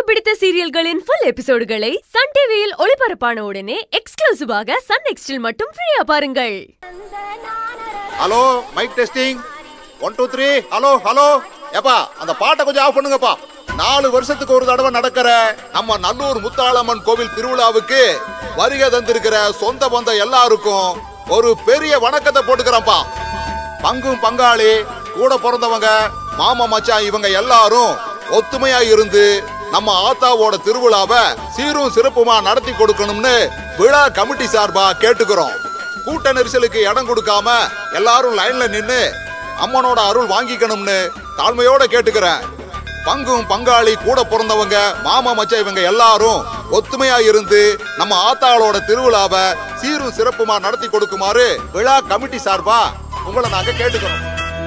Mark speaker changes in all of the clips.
Speaker 1: பிடித்த சீரியல்களின் full எபிசோடுகளை Sun டிவியில் ஒளிபரப்பான உடனே எக்ஸ்க்ளூசிவாக சன் நெக்ஸ்டில் மட்டும் ஃப்ரீயா பாருங்கள்
Speaker 2: hello mic testing one two three hello hello ஏப்பா அந்த பாட்டை கொஞ்சம் ஆஃப் பண்ணுங்கப்பா நாலு வருஷத்துக்கு ஒரு தடவை நடக்கிற நம்ம நல்லூர் முத்தாளம்மன் கோவில் திருவிழாவுக்கு வருகை தந்திருக்கிற சொந்த பந்த எல்லாருக்கும் ஒரு பெரிய வணக்கத்தை போட்டுக்கிறேன்ப்பா பங்கும் பங்காளி கூட பிறந்தவங்க மாமா மச்சான் இவங்க எல்லாரும் ஒத்துமையா இருந்து நம்ம ஆத்தாவோட திருவிழாவை சீரும் சிறப்புமா நடத்தி கொடுக்கணும்னு விழா கமிட்டி சார்பா கேட்டுக்கிறோம் கூட்ட நெரிசலுக்கு இடம் கொடுக்காம எல்லாரும் லைன்ல நின்னு அம்மனோட அருள் வாங்கிக்கணும்னு தாழ்மையோட கேட்டுக்கிறேன் பங்கும் பங்காளி கூட பிறந்தவங்க மாமா மச்சான் இவங்க எல்லாரும் ஒத்துமையா இருந்து நம்ம ஆத்தாளோட திருவிழாவை சீரும் சிறப்புமா நடத்தி கொடுக்குமாறு விழா கமிட்டி சார்பா உங்களை நாங்க கேட்டுக்கிறோம்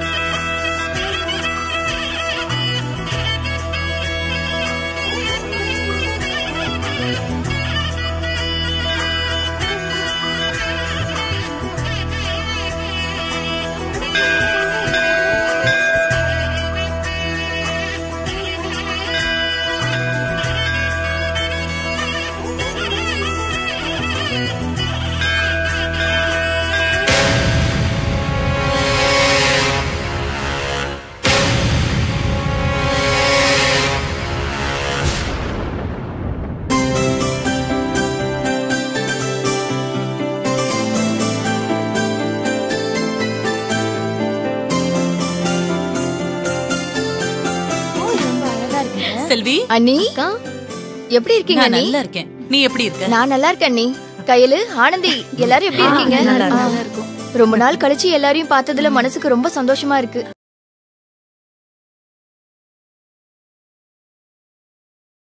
Speaker 3: செல்வி
Speaker 4: அண்ணி எப்படி இருக்கீங்க
Speaker 3: நான்
Speaker 4: அண்ணி
Speaker 3: நல்லா இருக்கேன் நீ எப்படி இருக்க
Speaker 4: நான் நல்லா இருக்கேன் அண்ணி கையலு ஆனந்தி எல்லாரும் எப்படி இருக்கீங்க
Speaker 3: நல்லா
Speaker 4: ஆ. ரொம்ப நாள் கழிச்சு எல்லாரையும் பார்த்ததுல மனசுக்கு ரொம்ப சந்தோஷமா இருக்கு